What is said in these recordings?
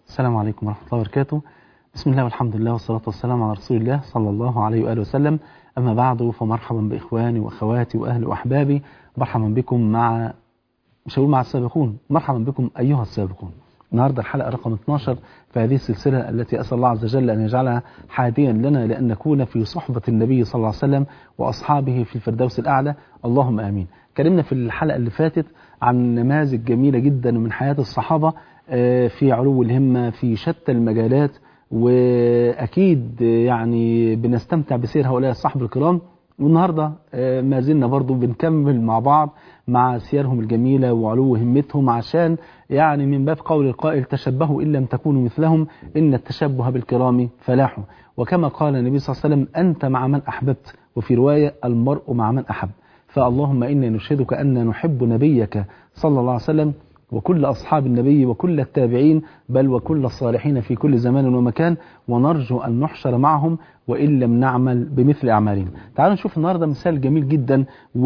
السلام عليكم ورحمة الله وبركاته بسم الله والحمد لله والصلاة والسلام على رسول الله صلى الله عليه وآله وسلم أما بعد فمرحبا بإخواني وأخواتي وأهلي وأحبابي مرحبا بكم مع مش هقول مع السابقون مرحبا بكم أيها السابقون النهاردة الحلقة رقم 12 في هذه السلسلة التي أسأل الله عز وجل أن يجعلها حاديا لنا لأن نكون في صحبة النبي صلى الله عليه وسلم وأصحابه في الفردوس الأعلى اللهم آمين كلمنا في الحلقة اللي فاتت عن نماذج جميلة جدا من حياة الصحابة في علو الهمة في شتى المجالات وأكيد يعني بنستمتع بسير هؤلاء الصحب الكرام والنهاردة ما زلنا برضو بنكمل مع بعض مع سيرهم الجميلة وعلو همتهم عشان يعني من باب قول القائل تشبهوا إن لم تكونوا مثلهم إن التشبه بالكرام فلاح وكما قال النبي صلى الله عليه وسلم أنت مع من أحببت وفي رواية المرء مع من أحب فاللهم إنا نشهدك أن نحب نبيك صلى الله عليه وسلم وكل أصحاب النبي وكل التابعين بل وكل الصالحين في كل زمان ومكان ونرجو أن نحشر معهم وإن لم نعمل بمثل أعمالهم تعالوا نشوف النهاردة مثال جميل جدا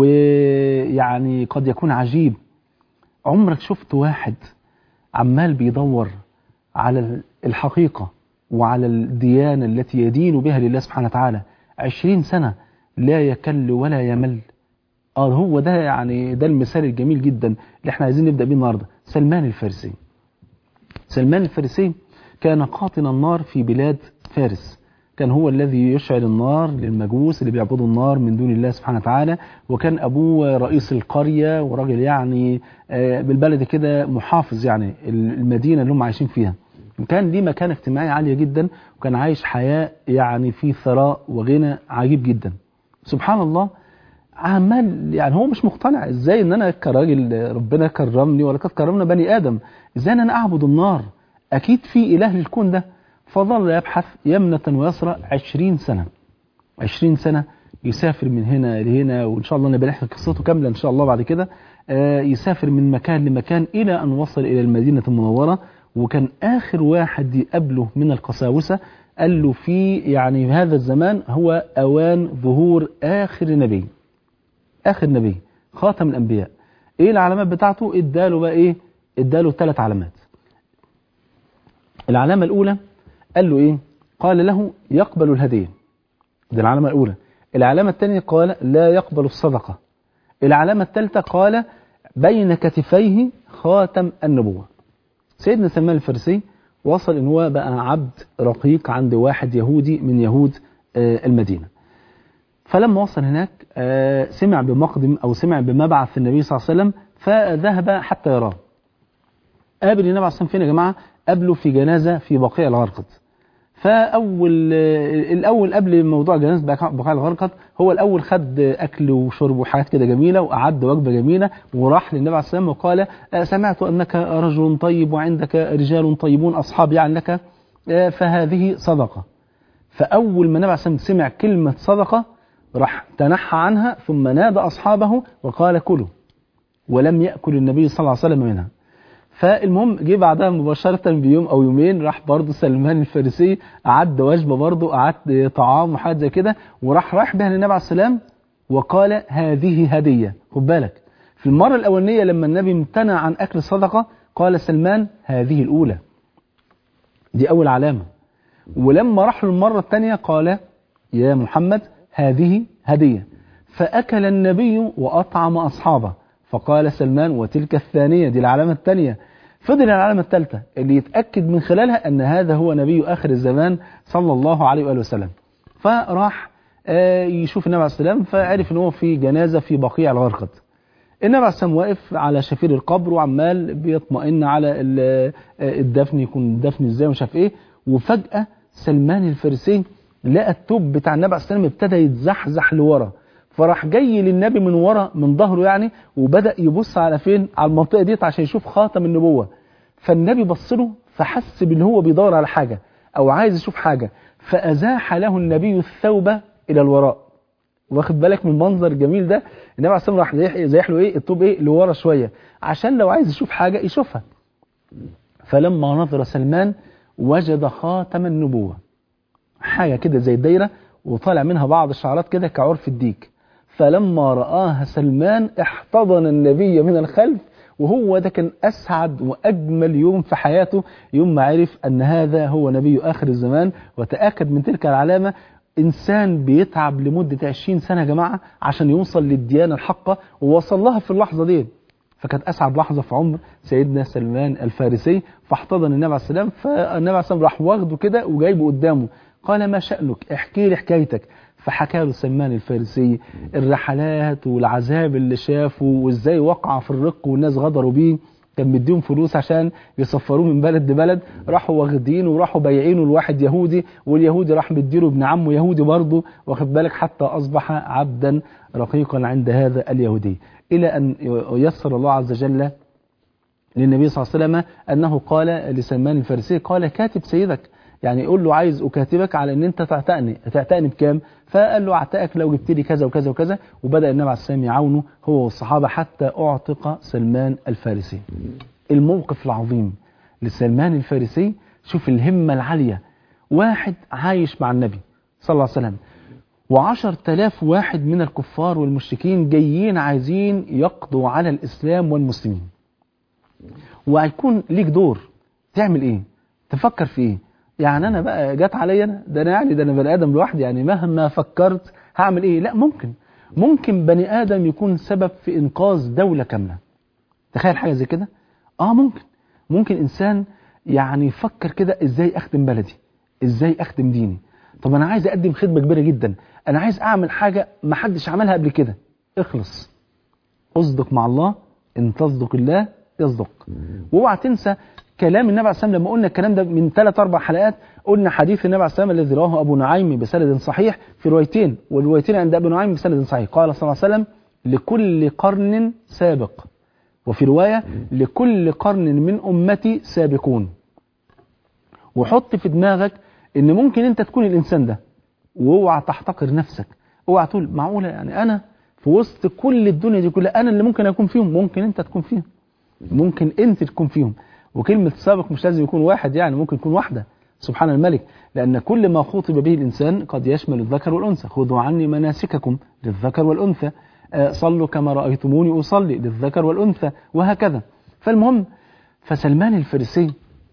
ويعني قد يكون عجيب عمرك شفت واحد عمال بيدور على الحقيقة وعلى الديانة التي يدين بها لله سبحانه وتعالى عشرين سنة لا يكل ولا يمل اه هو ده يعني ده المثال الجميل جدا اللي احنا عايزين نبدا بيه النهارده سلمان الفارسي سلمان الفارسي كان قاطن النار في بلاد فارس كان هو الذي يشعل النار للمجوس اللي بيعبدوا النار من دون الله سبحانه وتعالى وكان ابوه رئيس القريه وراجل يعني بالبلد كده محافظ يعني المدينه اللي هم عايشين فيها كان ليه مكانه اجتماعيه عاليه جدا وكان عايش حياه يعني في ثراء وغنى عجيب جدا سبحان الله عمال يعني هو مش مقتنع ازاي ان انا كراجل ربنا كرمني ولقد كرمنا بني ادم ازاي ان انا اعبد النار اكيد في اله للكون ده فظل يبحث يمنة ويسرى عشرين سنة عشرين سنة يسافر من هنا لهنا وان شاء الله انا بنحكي قصته كاملة ان شاء الله بعد كده يسافر من مكان لمكان الى ان وصل الى المدينة المنورة وكان اخر واحد يقابله من القساوسة قال له في يعني هذا الزمان هو اوان ظهور اخر نبي اخر نبي خاتم الانبياء ايه العلامات بتاعته اداله بقى ايه اداله ثلاث علامات العلامة الاولى قال له ايه قال له يقبل الهدية دي العلامة الاولى العلامة الثانية قال لا يقبل الصدقة العلامة الثالثة قال بين كتفيه خاتم النبوة سيدنا سلمان الفارسي وصل ان هو بقى عبد رقيق عند واحد يهودي من يهود المدينة فلما وصل هناك سمع بمقدم أو سمع بمبعث النبي صلى الله عليه وسلم فذهب حتى يراه قابل النبي عليه الصلاة والسلام فين يا جماعة قابله في جنازة في بقيع الغرقد فأول الأول قبل موضوع جنازة بقيع الغرقد هو الأول خد أكل وشرب وحاجات كده جميلة وأعد وجبة جميلة وراح للنبي عليه الصلاة والسلام وقال سمعت أنك رجل طيب وعندك رجال طيبون أصحاب يعني لك فهذه صدقة فأول ما النبي عليه الصلاة والسلام سمع كلمة صدقة راح تنحى عنها ثم نادى أصحابه وقال كلوا ولم يأكل النبي صلى الله عليه وسلم منها فالمهم جه بعدها مباشرة بيوم أو يومين راح برضه سلمان الفارسي أعد وجبة برضه أعد طعام وحاجة زي كده وراح رايح بها للنبي عليه السلام وقال هذه هدية خد بالك في المرة الأولانية لما النبي امتنع عن أكل الصدقة قال سلمان هذه الأولى دي أول علامة ولما راح له المرة الثانية قال يا محمد هذه هدية فأكل النبي وأطعم أصحابه فقال سلمان وتلك الثانية دي العلامة الثانية فضل العلامة الثالثة اللي يتأكد من خلالها أن هذا هو نبي آخر الزمان صلى الله عليه وآله وسلم فراح يشوف النبي عليه السلام فعرف ان هو في جنازة في بقيع الغرقد النبي عليه السلام واقف على شفير القبر وعمال بيطمئن على الدفن يكون الدفن ازاي ومش عارف ايه وفجأة سلمان الفارسي لقى التوب بتاع النبي عليه السلام ابتدى يتزحزح لورا فراح جاي للنبي من ورا من ظهره يعني وبدأ يبص على فين على المنطقة ديت عشان يشوف خاتم النبوة فالنبي بص له فحس بان هو بيدور على حاجة او عايز يشوف حاجة فأزاح له النبي الثوب إلى الوراء واخد بالك من المنظر الجميل ده النبي عليه الصلاه والسلام راح زيح له ايه الطوب ايه لورا شويه عشان لو عايز يشوف حاجه يشوفها فلما نظر سلمان وجد خاتم النبوه حاجه كده زي الدايره وطالع منها بعض الشعرات كده كعرف الديك فلما رآها سلمان احتضن النبي من الخلف وهو ده كان أسعد وأجمل يوم في حياته يوم ما عرف أن هذا هو نبي آخر الزمان وتأكد من تلك العلامة إنسان بيتعب لمدة 20 سنة يا جماعة عشان يوصل للديانة الحقة ووصل لها في اللحظة دي فكانت أسعد لحظة في عمر سيدنا سلمان الفارسي فاحتضن النبي عليه السلام فالنبي عليه السلام راح واخده كده وجايبه قدامه قال ما شأنك احكي لي حكايتك فحكى له سلمان الفارسي الرحلات والعذاب اللي شافه وازاي وقع في الرق والناس غدروا بيه كان مديهم فلوس عشان يسفروه من بلد لبلد راحوا واخدينه وراحوا بايعينه لواحد يهودي واليهودي راح مديله ابن عمه يهودي برضه واخد بالك حتى اصبح عبدا رقيقا عند هذا اليهودي الى ان يسر الله عز وجل للنبي صلى الله عليه وسلم انه قال لسلمان الفارسي قال كاتب سيدك يعني يقول له عايز اكاتبك على ان انت تعتقني هتعتقني بكام فقال له اعتقك لو جبت لي كذا وكذا وكذا وبدا النبي عليه السلام يعاونه هو والصحابه حتى اعتق سلمان الفارسي الموقف العظيم لسلمان الفارسي شوف الهمه العاليه واحد عايش مع النبي صلى الله عليه وسلم وعشر تلاف واحد من الكفار والمشركين جايين عايزين يقضوا على الإسلام والمسلمين وهيكون ليك دور تعمل ايه تفكر في ايه يعني انا بقى جت عليا انا ده انا يعني ده انا بني ادم لوحدي يعني مهما فكرت هعمل ايه لا ممكن ممكن بني ادم يكون سبب في انقاذ دولة كاملة تخيل حاجة زي كده اه ممكن ممكن انسان يعني يفكر كده ازاي اخدم بلدي ازاي اخدم ديني طب انا عايز اقدم خدمة كبيرة جدا انا عايز اعمل حاجة ما حدش عملها قبل كده اخلص اصدق مع الله ان تصدق الله يصدق واوعى تنسى كلام النبي عليه الصلاه والسلام لما قلنا الكلام ده من ثلاث اربع حلقات قلنا حديث النبي عليه الصلاه والسلام الذي رواه ابو نعيم بسند صحيح في روايتين والروايتين عند ابو نعيم بسند صحيح قال صلى الله عليه وسلم لكل قرن سابق وفي روايه لكل قرن من امتي سابقون وحط في دماغك ان ممكن انت تكون الانسان ده واوعى تحتقر نفسك اوعى تقول معقوله يعني انا في وسط كل الدنيا دي كلها انا اللي ممكن اكون فيهم ممكن انت تكون فيهم ممكن انت تكون فيهم وكلمة سابق مش لازم يكون واحد يعني ممكن يكون واحدة سبحان الملك لأن كل ما خطب به الإنسان قد يشمل الذكر والأنثى خذوا عني مناسككم للذكر والأنثى صلوا كما رأيتموني أصلي للذكر والأنثى وهكذا فالمهم فسلمان الفارسي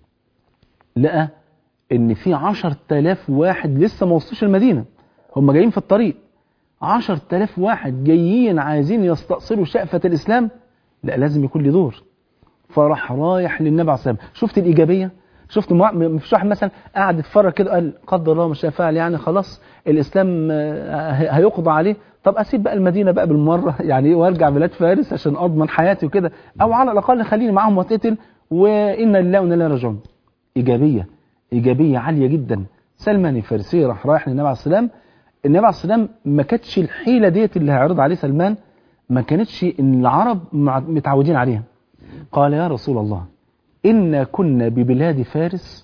لقى ان في عشر تلاف واحد لسه ما وصلوش المدينة هم جايين في الطريق عشر تلاف واحد جايين عايزين يستأصلوا شأفة الإسلام لا لازم يكون لي دور فراح رايح للنبي عليه الصلاه والسلام شفت الايجابيه شفت مفيش واحد مثلا قاعد يتفرج كده قال قدر الله ما شاء فعل يعني خلاص الاسلام هيقضى عليه طب اسيب بقى المدينه بقى بالمره يعني وارجع بلاد فارس عشان اضمن حياتي وكده او على الاقل خليني معاهم واتقتل وان لله وانا اليه راجعون ايجابيه ايجابيه عاليه جدا سلمان الفارسي راح رايح للنبي عليه السلام النبي عليه السلام ما كانتش الحيله ديت اللي هيعرض عليه سلمان ما كانتش ان العرب متعودين عليها قال يا رسول الله إنا كنا ببلاد فارس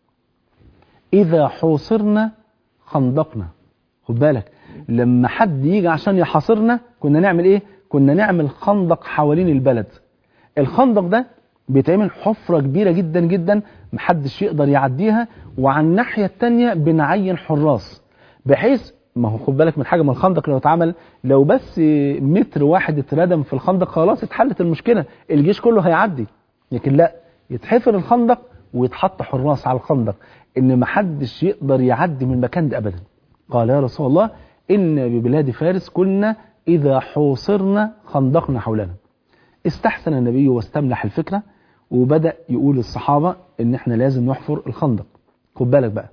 إذا حوصرنا خندقنا خد بالك لما حد يجي عشان يحاصرنا كنا نعمل إيه كنا نعمل خندق حوالين البلد الخندق ده بيتعمل حفرة كبيرة جدا جدا محدش يقدر يعديها وعلى الناحية التانية بنعين حراس بحيث ما هو خد بالك من حاجة من الخندق لو اتعمل لو بس متر واحد اتردم في الخندق خلاص اتحلت المشكلة الجيش كله هيعدي لكن لا يتحفر الخندق ويتحط حراس على الخندق ان ما حدش يقدر يعدي من المكان ده ابدا قال يا رسول الله ان ببلاد فارس كنا اذا حوصرنا خندقنا حولنا استحسن النبي واستملح الفكرة وبدأ يقول للصحابة ان احنا لازم نحفر الخندق خد بالك بقى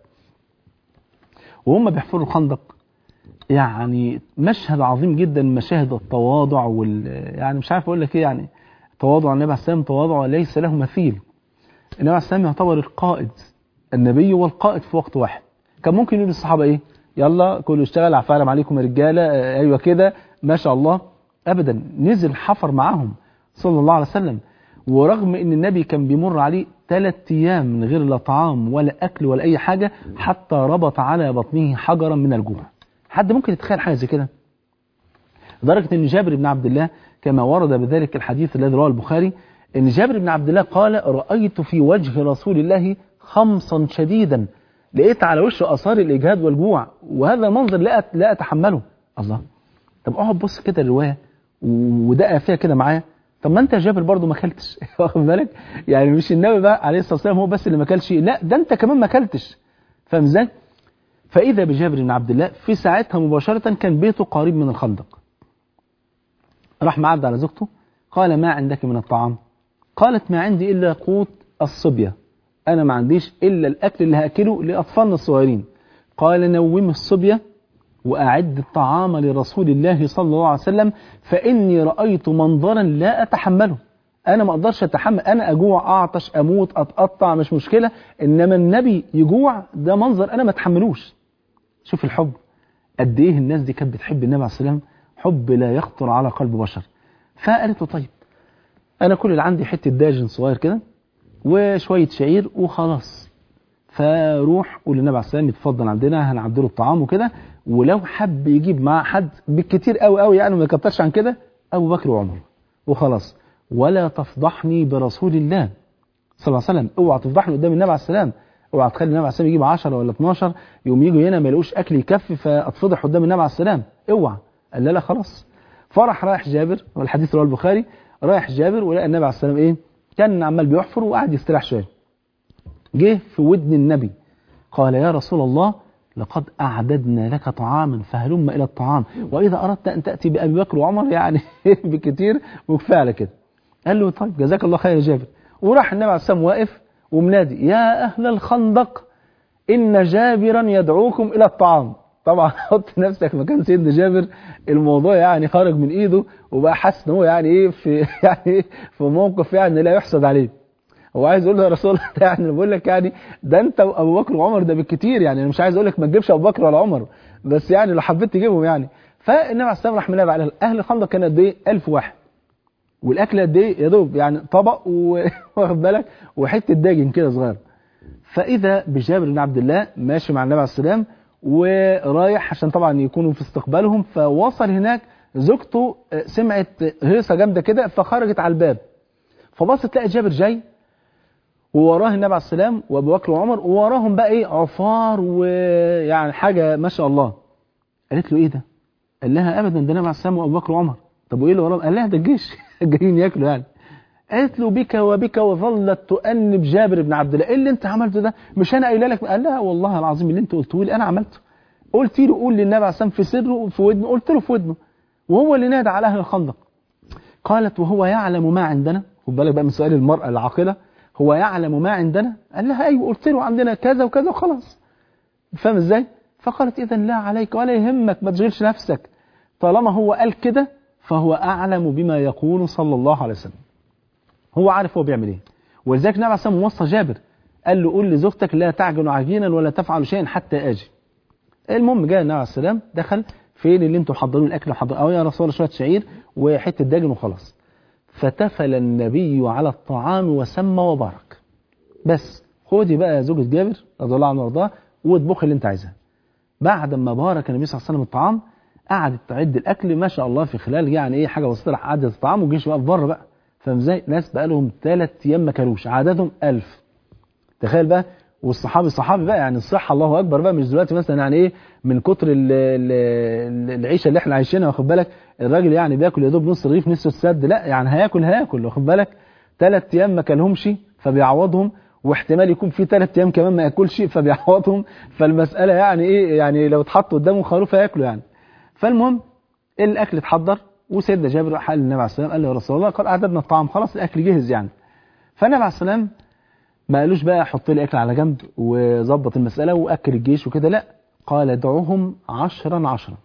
وهم بيحفروا الخندق يعني مشهد عظيم جدا مشاهد التواضع وال يعني مش عارف اقول لك ايه يعني تواضع النبي عليه السلام تواضع ليس له مثيل النبي عليه السلام يعتبر القائد النبي والقائد في وقت واحد كان ممكن يقول للصحابه ايه يلا كله اشتغل عفالم عليكم يا رجاله آه ايوه كده ما شاء الله ابدا نزل حفر معاهم صلى الله عليه وسلم ورغم ان النبي كان بيمر عليه ثلاث ايام من غير لا طعام ولا اكل ولا اي حاجه حتى ربط على بطنه حجرا من الجوع حد ممكن يتخيل حاجه زي كده لدرجه ان جابر بن عبد الله كما ورد بذلك الحديث الذي رواه البخاري ان جابر بن عبد الله قال رايت في وجه رسول الله خمصا شديدا لقيت على وشه اثار الاجهاد والجوع وهذا منظر لا لا اتحمله الله طب اقعد بص كده الروايه ودقق فيها كده معايا طب ما انت يا جابر برضه ما اكلتش واخد بالك يعني مش النبي بقى عليه الصلاه والسلام هو بس اللي ما اكلش لا ده انت كمان ما اكلتش فاهم ازاي فاذا بجابر بن عبد الله في ساعتها مباشره كان بيته قريب من الخندق راح معدي على زوجته قال ما عندك من الطعام قالت ما عندي الا قوت الصبيه انا ما عنديش الا الاكل اللي هاكله لاطفالنا الصغيرين قال نوم الصبيه وأعد الطعام لرسول الله صلى الله عليه وسلم فإني رأيت منظرا لا أتحمله أنا ما أقدرش أتحمل أنا أجوع أعطش أموت أتقطع مش مشكلة إنما النبي يجوع ده منظر أنا ما أتحملوش شوف الحب قد إيه الناس دي كانت بتحب النبي عليه السلام حب لا يخطر على قلب بشر فقالت له طيب أنا كل اللي عندي حتة داجن صغير كده وشوية شعير وخلاص فروح قول للنبي عليه السلام يتفضل عندنا هنعدله الطعام وكده ولو حب يجيب معاه حد بالكتير قوي قوي يعني ما يكترش عن كده ابو بكر وعمر وخلاص ولا تفضحني برسول الله صلى الله عليه وسلم اوعى تفضحني قدام النبي عليه السلام اوعى تخلي النبي عليه السلام يجيب 10 ولا 12 يوم يجوا هنا ما يلاقوش اكل يكفي فاتفضح قدام النبي عليه السلام اوعى قال لا لا خلاص فرح رايح جابر والحديث رواه البخاري رايح جابر ولقى النبي عليه السلام ايه كان عمال بيحفر وقعد يستريح شويه جه في ودن النبي قال يا رسول الله لقد أعددنا لك طعاما فهلم إلى الطعام وإذا أردت أن تأتي بأبي بكر وعمر يعني بكتير وكفاية على كده قال له طيب جزاك الله خير يا جابر وراح النبي عليه السلام واقف ومنادي يا أهل الخندق إن جابرا يدعوكم إلى الطعام طبعا حط نفسك مكان سيدنا جابر الموضوع يعني خارج من ايده وبقى حاسس ان هو يعني ايه في يعني في موقف يعني لا يحسد عليه هو عايز يقول له يا رسول الله يعني بقول لك يعني ده انت وابو بكر وعمر ده بالكتير يعني انا مش عايز اقول لك ما تجيبش ابو بكر ولا عمر بس يعني لو حبيت تجيبهم يعني فالنبي عليه السلام راح منادي على اهل الخندق كان قد ايه 1000 واحد والاكل قد ايه يا دوب يعني طبق واخد بالك وحته داجن كده صغير فاذا بجابر بن عبد الله ماشي مع النبي عليه السلام ورايح عشان طبعا يكونوا في استقبالهم فوصل هناك زوجته سمعت هيصه جامده كده فخرجت على الباب فبصت تلاقي جابر جاي ووراه النبي عليه السلام وابو بكر وعمر ووراهم بقى ايه عفار ويعني حاجه ما شاء الله قالت له ايه ده؟ قال لها ابدا ده النبي عليه السلام وابو بكر وعمر طب وايه اللي وراهم؟ قال لها ده الجيش جايين ياكلوا يعني قالت له بك وبك وظلت تؤنب جابر بن عبد الله ايه اللي انت عملته ده؟ مش انا قايله لك قال لها والله العظيم اللي انت قلته لي انا عملته قلت له قول للنبي عليه السلام في سره في ودنه قلت له في ودنه وهو اللي نادى على اهل الخندق قالت وهو يعلم ما عندنا خد بالك بقى من سؤال المرأة العاقلة هو يعلم ما عندنا قال لها ايوه قلت له عندنا كذا وكذا وخلاص فاهم ازاي فقالت اذا لا عليك ولا يهمك ما تشغلش نفسك طالما هو قال كده فهو اعلم بما يقول صلى الله عليه وسلم هو عارف هو بيعمل ايه ولذلك النبي عليه الصلاه والسلام وصى جابر قال له قول لزوجتك لا تعجن عجينا ولا تفعل شيئا حتى اجي المهم جاء النبي عليه السلام دخل فين اللي انتم حضروا الاكل حضروا او يا رسول الله شويه شعير وحته دجن وخلاص فتفل النبي على الطعام وسمى وبارك بس خدي بقى يا زوجة جابر رضي الله عنه وارضاه واطبخي اللي انت عايزاه بعد ما بارك النبي صلى الله عليه وسلم الطعام قعدت تعد الاكل ما شاء الله في خلال يعني ايه حاجه بسيطه راح عدت الطعام والجيش واقف بره بقى فاهم ازاي؟ ناس بقى لهم ثلاث ايام ما كلوش عددهم 1000 تخيل بقى والصحابي صحابي بقى يعني الصحه الله اكبر بقى مش دلوقتي مثلا يعني ايه من كتر ال ال العيشه اللي احنا عايشينها واخد بالك الراجل يعني بياكل يا دوب نص رغيف نص السد لا يعني هياكل هياكل واخد بالك ثلاث ايام ما كلهمش فبيعوضهم واحتمال يكون في ثلاث ايام كمان ما ياكلش فبيعوضهم فالمساله يعني ايه يعني لو اتحط قدامه خروف هياكله يعني فالمهم الاكل اتحضر وسيدنا جابر راح قال للنبي عليه السلام قال له يا رسول الله قال اعددنا الطعام خلاص الاكل جهز يعني فالنبي عليه السلام ما قالوش بقى حط لي اكل على جنب وظبط المساله واكل الجيش وكده لا قال دعوهم عشرا عشرا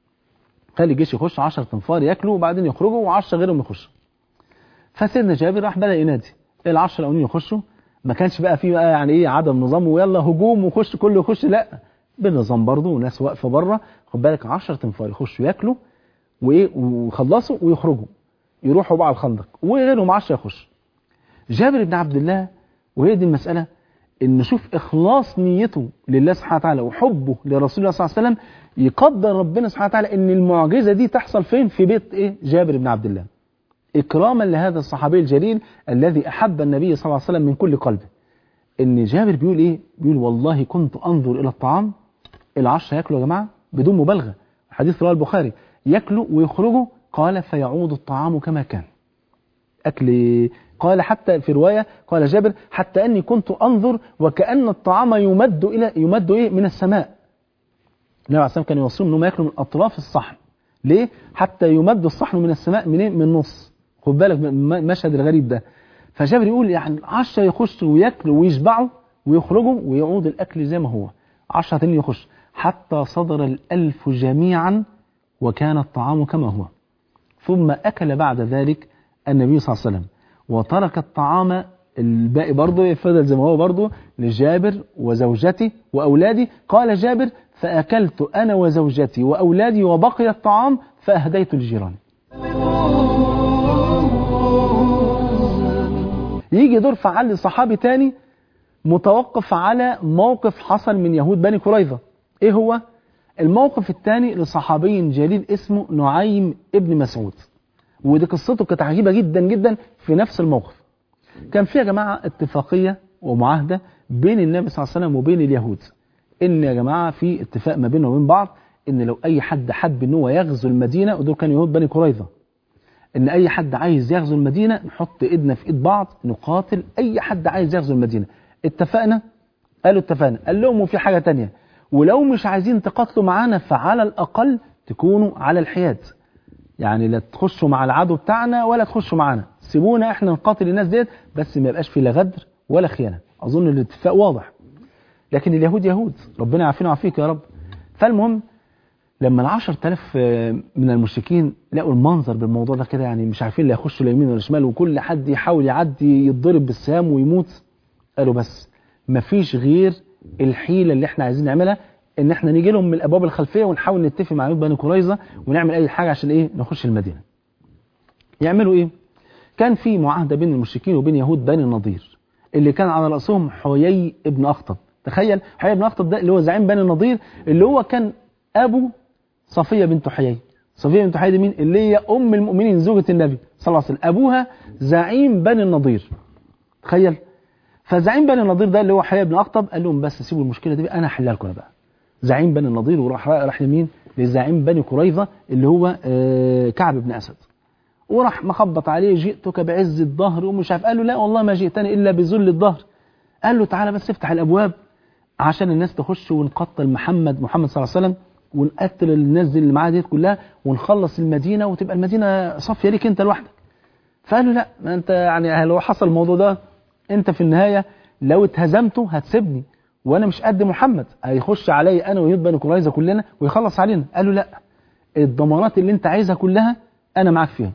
خلي الجيش يخش 10 تنفار ياكلوا وبعدين يخرجوا و10 غيرهم يخشوا فسيدنا جابر راح بدا ينادي ال10 الاولين يخشوا ما كانش بقى في بقى يعني ايه عدم نظام ويلا هجوم وخش كله يخش لا بالنظام برضه وناس واقفه بره خد بالك 10 تنفار يخشوا ياكلوا وايه ويخلصوا ويخرجوا يروحوا بقى على الخندق وغيرهم 10 يخش جابر بن عبد الله وهي دي المساله ان نشوف اخلاص نيته لله سبحانه وتعالى وحبه لرسول الله صلى الله عليه وسلم يقدر ربنا سبحانه وتعالى ان المعجزه دي تحصل فين في بيت ايه جابر بن عبد الله اكراما لهذا الصحابي الجليل الذي احب النبي صلى الله عليه وسلم من كل قلبه ان جابر بيقول ايه بيقول والله كنت انظر الى الطعام العشرة ياكلوا يا جماعه بدون مبالغه حديث رواه البخاري ياكلوا ويخرجوا قال فيعود الطعام كما كان أكل قال حتى في رواية قال جابر حتى أني كنت أنظر وكأن الطعام يمد إلى يمد إيه من السماء النبي عليه الصلاة والسلام كان يوصيهم أنهم يأكلوا من أطراف الصحن ليه؟ حتى يمد الصحن من السماء منين؟ من النص خد بالك من المشهد الغريب ده فجابر يقول يعني 10 يخشوا وياكلوا ويشبعوا ويخرجوا ويعود الأكل زي ما هو 10 تاني يخش حتى صدر الألف جميعا وكان الطعام كما هو ثم أكل بعد ذلك النبي صلى الله عليه وسلم وترك الطعام الباقي برضه فضل زي ما هو برضه لجابر وزوجتي وأولادي قال جابر فأكلت أنا وزوجتي وأولادي وبقي الطعام فأهديت لجيراني يجي دور فعل صحابي تاني متوقف على موقف حصل من يهود بني قريظة ايه هو الموقف الثاني لصحابي جليل اسمه نعيم ابن مسعود ودي قصته كانت عجيبة جدا جدا في نفس الموقف كان في يا جماعة اتفاقية ومعاهدة بين النبي صلى الله عليه وسلم وبين اليهود ان يا جماعة في اتفاق ما بينهم وبين بعض ان لو اي حد حب ان هو يغزو المدينة ودول كانوا يهود بني قريظة ان اي حد عايز يغزو المدينة نحط ايدنا في ايد بعض نقاتل اي حد عايز يغزو المدينة اتفقنا قالوا اتفقنا قال لهم وفي حاجة تانية ولو مش عايزين تقاتلوا معانا فعلى الاقل تكونوا على الحياد يعني لا تخشوا مع العدو بتاعنا ولا تخشوا معانا سيبونا احنا نقاتل الناس ديت بس ما يبقاش في لا غدر ولا خيانة اظن الاتفاق واضح لكن اليهود يهود ربنا يعافينا ويعافيك يا رب فالمهم لما العشر تلاف من المشركين لقوا المنظر بالموضوع ده كده يعني مش عارفين لا يخشوا اليمين ولا الشمال وكل حد يحاول يعدي يتضرب بالسهام ويموت قالوا بس مفيش غير الحيلة اللي احنا عايزين نعملها ان احنا نيجي لهم من الابواب الخلفية ونحاول نتفق مع يهود بني قريظة ونعمل اي حاجة عشان ايه نخش المدينة يعملوا ايه كان في معاهدة بين المشركين وبين يهود بني النضير اللي كان على رأسهم حيي ابن أخطب تخيل حيي ابن أخطب ده اللي هو زعيم بني النضير اللي هو كان أبو صفية بنت حيي صفية بنت حيي دي مين اللي هي أم المؤمنين زوجة النبي صلى الله عليه وسلم أبوها زعيم بني النضير تخيل فزعيم بني النضير ده اللي هو حيي بن أخطب قال لهم بس سيبوا المشكلة دي بقى أنا هحلها لكم بقى زعيم بني النضير وراح راح لمين لزعيم بني قريظة اللي هو آه كعب بن أسد وراح مخبط عليه جئتك بعز الظهر ومش عارف قال له لا والله ما جئتني إلا بذل الظهر قال له تعالى بس افتح الأبواب عشان الناس تخش ونقتل محمد محمد صلى الله عليه وسلم ونقتل الناس دي اللي معاه ديت كلها ونخلص المدينة وتبقى المدينة صافية ليك انت لوحدك فقال له لا ما انت يعني لو حصل الموضوع ده انت في النهاية لو اتهزمته هتسيبني وانا مش قد محمد هيخش علي انا ويهود بني قريظه كلنا ويخلص علينا قال له لا الضمانات اللي انت عايزها كلها انا معاك فيها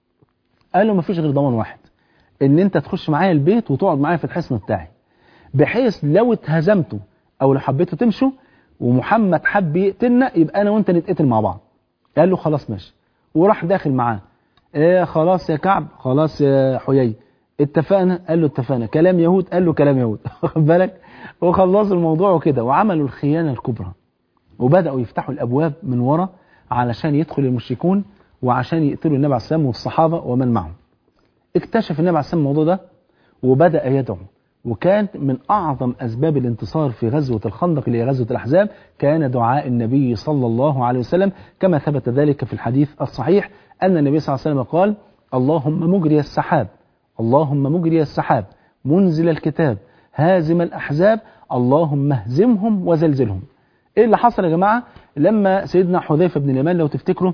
قال له مفيش غير ضمان واحد ان انت تخش معايا البيت وتقعد معايا في الحصن بتاعي بحيث لو اتهزمته او لو حبيتوا تمشوا ومحمد حب يقتلنا يبقى انا وانت نتقتل مع بعض قال له خلاص ماشي وراح داخل معاه ايه خلاص يا كعب خلاص يا حيي اتفقنا قال له اتفقنا كلام يهود قال له كلام يهود واخد بالك وخلصوا الموضوع وكده وعملوا الخيانه الكبرى وبداوا يفتحوا الابواب من ورا علشان يدخل المشركون وعشان يقتلوا النبي عليه السلام والصحابه ومن معهم اكتشف النبي عليه السلام الموضوع ده وبدا يدعو وكانت من أعظم أسباب الانتصار في غزوة الخندق اللي هي غزوة الأحزاب كان دعاء النبي صلى الله عليه وسلم كما ثبت ذلك في الحديث الصحيح أن النبي صلى الله عليه وسلم قال اللهم مجري السحاب اللهم مجري السحاب منزل الكتاب هازم الأحزاب اللهم اهزمهم وزلزلهم إيه اللي حصل يا جماعة لما سيدنا حذيفة بن اليمان لو تفتكروا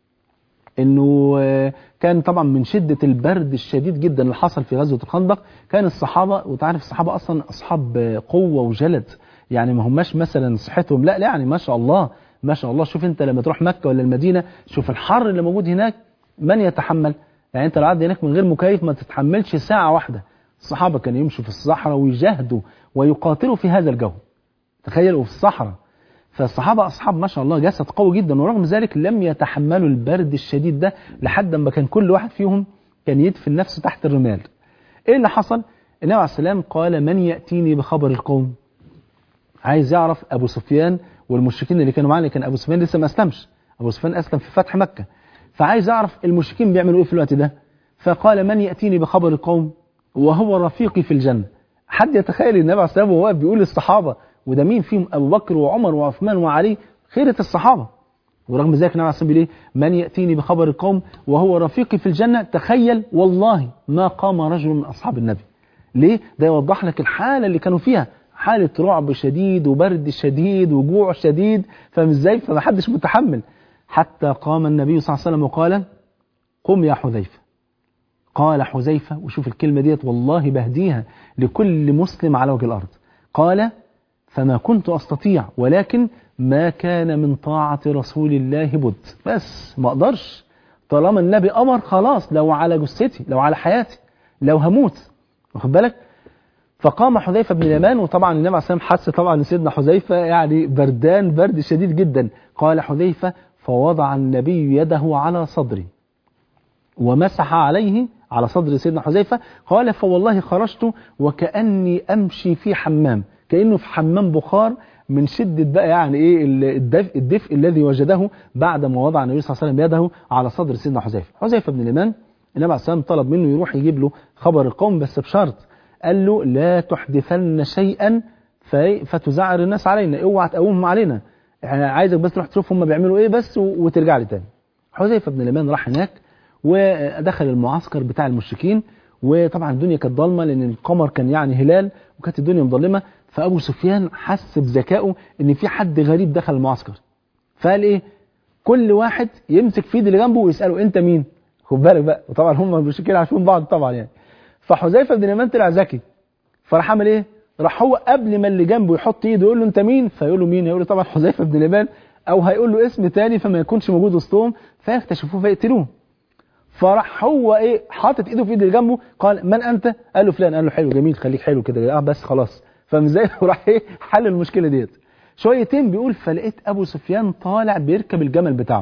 انه كان طبعا من شدة البرد الشديد جدا اللي حصل في غزوة الخندق كان الصحابة وتعرف الصحابة اصلا اصحاب قوة وجلد يعني ما هماش مثلا صحتهم لا لا يعني ما شاء الله ما شاء الله شوف انت لما تروح مكة ولا المدينة شوف الحر اللي موجود هناك من يتحمل يعني انت لو قعدت هناك من غير مكيف ما تتحملش ساعة واحدة الصحابة كانوا يمشوا في الصحراء ويجاهدوا ويقاتلوا في هذا الجو تخيلوا في الصحراء فالصحابة أصحاب ما شاء الله جسد قوي جدا ورغم ذلك لم يتحملوا البرد الشديد ده لحد ما كان كل واحد فيهم كان يدفن نفسه تحت الرمال إيه اللي حصل؟ النبي عليه السلام قال من يأتيني بخبر القوم عايز يعرف أبو سفيان والمشركين اللي كانوا معاه اللي كان أبو سفيان لسه ما أسلمش أبو سفيان أسلم في فتح مكة فعايز يعرف المشركين بيعملوا إيه في الوقت ده فقال من يأتيني بخبر القوم وهو رفيقي في الجنة حد يتخيل النبي عليه السلام وهو بيقول للصحابة وده مين فيهم أبو بكر وعمر وعثمان وعلي خيرة الصحابة ورغم ذلك النبي عليه الصلاه والسلام من ياتيني بخبر القوم وهو رفيقي في الجنه تخيل والله ما قام رجل من اصحاب النبي ليه ده يوضح لك الحاله اللي كانوا فيها حاله رعب شديد وبرد شديد وجوع شديد فاهم ازاي فما حدش متحمل حتى قام النبي صلى الله عليه وسلم وقال قم يا حذيفه قال حذيفه وشوف الكلمه ديت والله بهديها لكل مسلم على وجه الارض قال فما كنت استطيع ولكن ما كان من طاعة رسول الله بد بس ما اقدرش طالما النبي امر خلاص لو على جثتي لو على حياتي لو هموت واخد بالك فقام حذيفه بن اليمان وطبعا النبي عليه الصلاه والسلام حس طبعا ان سيدنا حذيفه يعني بردان برد شديد جدا قال حذيفه فوضع النبي يده على صدري ومسح عليه على صدر سيدنا حذيفه قال فوالله خرجت وكاني امشي في حمام كانه في حمام بخار من شدة بقى يعني ايه الدفء, الدفء الذي وجده بعد ما وضع النبي صلى الله عليه وسلم يده على صدر سيدنا حذيفه حذيفه بن اليمان النبي عليه الصلاه والسلام طلب منه يروح يجيب له خبر القوم بس بشرط قال له لا تحدثن شيئا فتزعر الناس علينا اوعى تقومهم علينا يعني عايزك بس تروح تشوف هم بيعملوا ايه بس وترجع لي تاني حذيفه بن اليمان راح هناك ودخل المعسكر بتاع المشركين وطبعا الدنيا كانت ضلمه لان القمر كان يعني هلال وكانت الدنيا مظلمه فابو سفيان حس بذكائه ان في حد غريب دخل المعسكر فقال ايه كل واحد يمسك في اللي جنبه ويساله انت مين خد بالك بقى وطبعا هم المشركين عارفين بعض طبعا يعني فحذيفه بن اليمان طلع ذكي فراح عمل ايه راح هو قبل ما اللي جنبه يحط ايده يقول له انت مين فيقول له مين يقول له طبعا حذيفه بن اليمان او هيقول له اسم تاني فما يكونش موجود وسطهم فيكتشفوه فيقتلوه فراح هو ايه حاطط ايده في ايد اللي جنبه قال من انت قال له فلان قال له حلو جميل خليك حلو كده اه بس خلاص فاهم ازاي وراح ايه حل المشكله ديت شويتين بيقول فلقيت ابو سفيان طالع بيركب الجمل بتاعه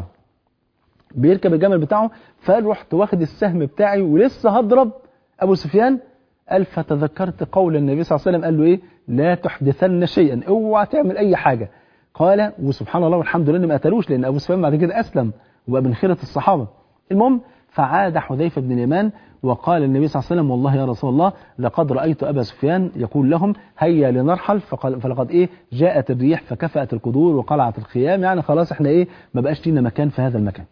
بيركب الجمل بتاعه فقال رحت واخد السهم بتاعي ولسه هضرب ابو سفيان قال فتذكرت قول النبي صلى الله عليه وسلم قال له ايه لا تحدثن شيئا اوعى تعمل اي حاجه قال وسبحان الله والحمد لله ما قتلوش لان ابو سفيان بعد كده اسلم وبقى من خيره الصحابه المهم فعاد حذيفه بن اليمان وقال النبي صلى الله عليه وسلم والله يا رسول الله لقد رأيت أبا سفيان يقول لهم هيا لنرحل فقال فلقد إيه جاءت الريح فكفأت القدور وقلعت الخيام يعني خلاص إحنا إيه ما بقاش لينا مكان في هذا المكان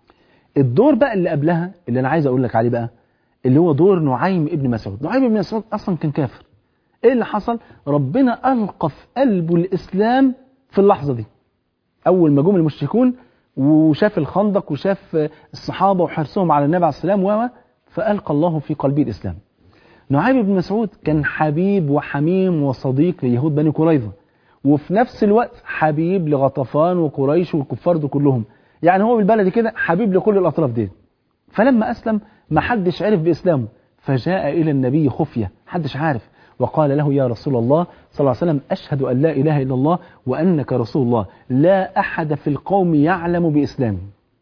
الدور بقى اللي قبلها اللي أنا عايز أقول لك عليه بقى اللي هو دور نعيم ابن مسعود نعيم ابن مسعود أصلا كان كافر إيه اللي حصل ربنا ألقى في قلبه الإسلام في اللحظة دي أول ما جم المشركون وشاف الخندق وشاف الصحابة وحرصهم على النبي عليه السلام و فألقى الله في قلبه الإسلام نعيم بن مسعود كان حبيب وحميم وصديق ليهود بني قريظة وفي نفس الوقت حبيب لغطفان وقريش والكفار دول كلهم يعني هو بالبلد كده حبيب لكل الأطراف دي فلما أسلم ما حدش عرف بإسلامه فجاء إلى النبي خفية حدش عارف وقال له يا رسول الله صلى الله عليه وسلم أشهد أن لا إله إلا الله وأنك رسول الله لا أحد في القوم يعلم بإسلامي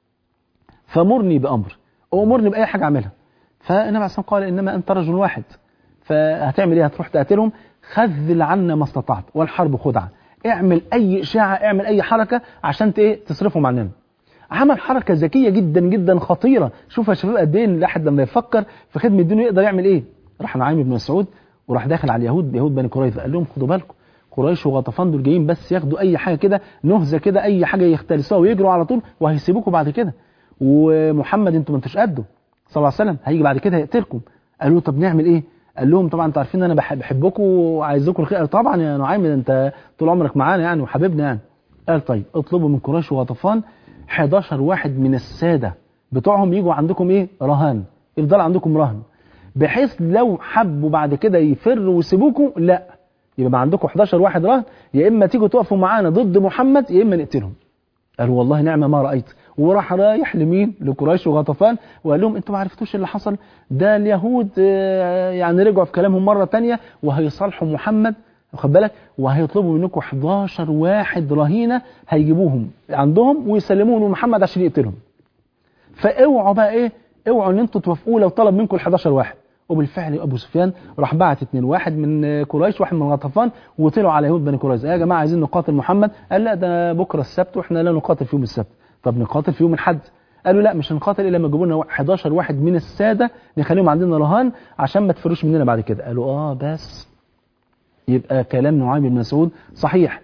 فمرني بأمر أمرني بأي حاجة أعملها فالنبي عليه الصلاه قال انما انت رجل واحد فهتعمل ايه هتروح تقاتلهم خذل عنا ما استطعت والحرب خدعه اعمل اي اشاعه اعمل اي حركه عشان ايه تصرفهم عننا عمل حركه ذكيه جدا جدا خطيره شوف يا شباب قد ايه الواحد لما يفكر في خدمه دينه يقدر يعمل ايه راح نعيم بن مسعود وراح داخل على اليهود يهود بني قريظه قال لهم خدوا بالكم قريش وغطفان دول جايين بس ياخدوا اي حاجه كده نهزه كده اي حاجه يختلسوها ويجروا على طول وهيسيبوكم بعد كده ومحمد انتوا ما انتوش قده صلى الله عليه وسلم هيجي بعد كده يقتلكم قالوا له طب نعمل ايه قال لهم طبعا انتوا عارفين ان انا بحبكم وعايزكم الخير طبعا يا نعيم انت طول عمرك معانا يعني وحبيبنا يعني قال طيب اطلبوا من قريش وغطفان 11 واحد من الساده بتوعهم يجوا عندكم ايه رهان يفضل عندكم رهن بحيث لو حبوا بعد كده يفروا ويسيبوكم لا يبقى عندكم 11 واحد رهن يا اما تيجوا تقفوا معانا ضد محمد يا اما نقتلهم قالوا والله نعمه ما رايت وراح رايح لمين لقريش وغطفان وقال لهم انتوا ما عرفتوش اللي حصل ده اليهود يعني رجعوا في كلامهم مرة تانية وهيصالحوا محمد واخد بالك وهيطلبوا منكم 11 واحد رهينة هيجيبوهم عندهم ويسلموهم لمحمد عشان يقتلهم فاوعوا بقى ايه اوعوا ان انتوا توافقوا لو طلب منكم ال 11 واحد وبالفعل ابو سفيان راح بعت اثنين واحد من قريش واحد من غطفان وطلعوا على يهود بني قريظه يا جماعه عايزين نقاتل محمد قال لا ده بكره السبت واحنا لا نقاتل في يوم السبت طب نقاتل في يوم الحد قالوا لا مش هنقاتل الا لما يجيبوا لنا 11 واحد من الساده نخليهم عندنا رهان عشان ما تفروش مننا بعد كده قالوا اه بس يبقى كلام نعيم بن مسعود صحيح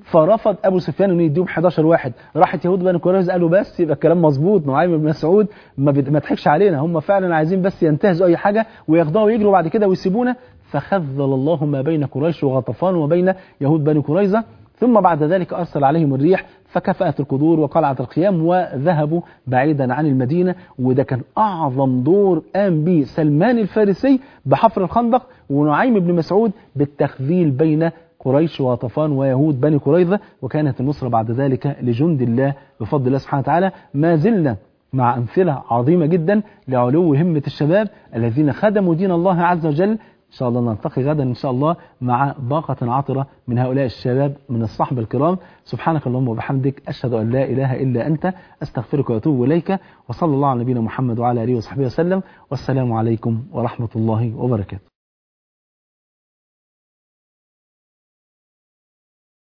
فرفض ابو سفيان انه يديهم 11 واحد راحت يهود بني قريظه قالوا بس يبقى الكلام مظبوط نعيم بن مسعود ما, بت... ما تضحكش علينا هم فعلا عايزين بس ينتهزوا اي حاجه وياخدوها ويجروا بعد كده ويسيبونا فخذل الله ما بين قريش وغطفان وبين يهود بني قريظه ثم بعد ذلك ارسل عليهم الريح فكفأت القدور وقلعت القيام وذهبوا بعيدا عن المدينة وده كان أعظم دور قام به سلمان الفارسي بحفر الخندق ونعيم بن مسعود بالتخذيل بين قريش وطفان ويهود بني قريظة وكانت النصرة بعد ذلك لجند الله بفضل الله سبحانه وتعالى ما زلنا مع أمثلة عظيمة جدا لعلو همة الشباب الذين خدموا دين الله عز وجل إن شاء الله نلتقي غدا إن شاء الله مع باقة عطرة من هؤلاء الشباب من الصحب الكرام سبحانك اللهم وبحمدك أشهد أن لا إله إلا أنت أستغفرك وأتوب إليك وصلى الله على نبينا محمد وعلى آله وصحبه وسلم والسلام عليكم ورحمة الله وبركاته